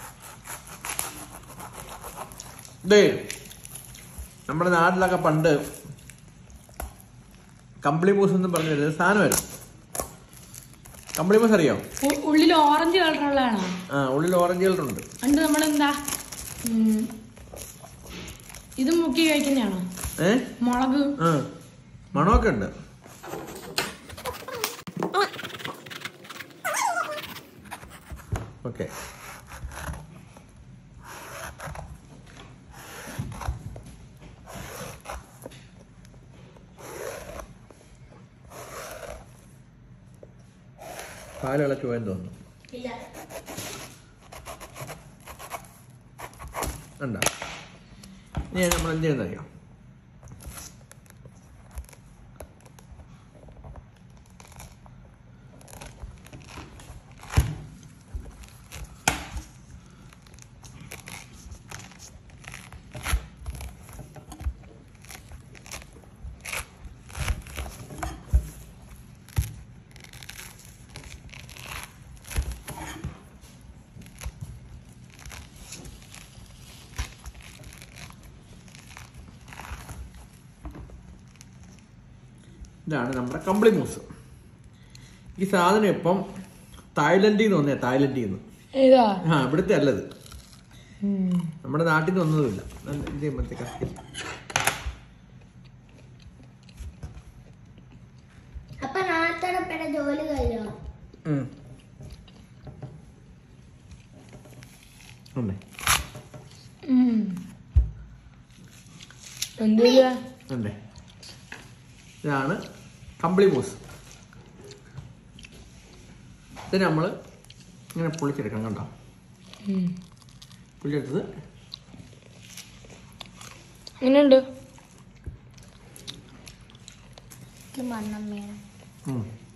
ദേ നമ്മുടെ നാട്ടിലൊക്കെ പണ്ട് കമ്പിളി മൂസ് എന്ന് പറഞ്ഞു വരുന്നത് സാധനമായിരുന്നു കമ്പിളി മൂസ് അറിയോ ഉ- ഉള്ളിൽ ഓറഞ്ച് കളറുള്ളതാണോ ആ ഉള്ളിൽ ഓറഞ്ച് കളറുണ്ട് പണ്ട് നമ്മളെന്താ ഉം, ഇത് മുക്കി കഴിക്കുന്നതാണോ ഏ മുളക് ആ മണമൊക്കെ ഉണ്ട് ഓക്കെ പാലിളക്കി പോയെന്ന് തോന്നുന്നു ഉണ്ടോ ഇനി നമ്മൾ എന്ത് ചെയ്യുന്നറിയാം ഇതാണ് നമ്മുടെ കമ്പിളി മൂസ് ഈ സാധനം ഇപ്പം തായ്ലൻഡിൽ നിന്ന് വന്നേ തായ്ലൻഡിൽ നിന്ന് ഏതാ ആ ഇവിടുത്തെ അല്ലത് നമ്മുടെ നാട്ടിൽ നിന്ന് വന്നതുമില്ല നല്ല ഇത് ചെയ്യുമ്പോഴത്തെ കത്തി അപ്പൊ നാട്ടടപ്പയുടെ ജോലി കഴിഞ്ഞോ ഉം. ഉണ്ടേ എന്തില്ല ഉണ്ടേ ഇതാണ് കമ്പിളി മൂസ് ഇത് നമ്മൾ ഇങ്ങനെ പൊളിച്ചെടുക്കണം കണ്ടോ പൊളിച്ചെടുത്തത് എങ്ങനെയുണ്ട് ഇത് മണ്ണം വേണം ഉം.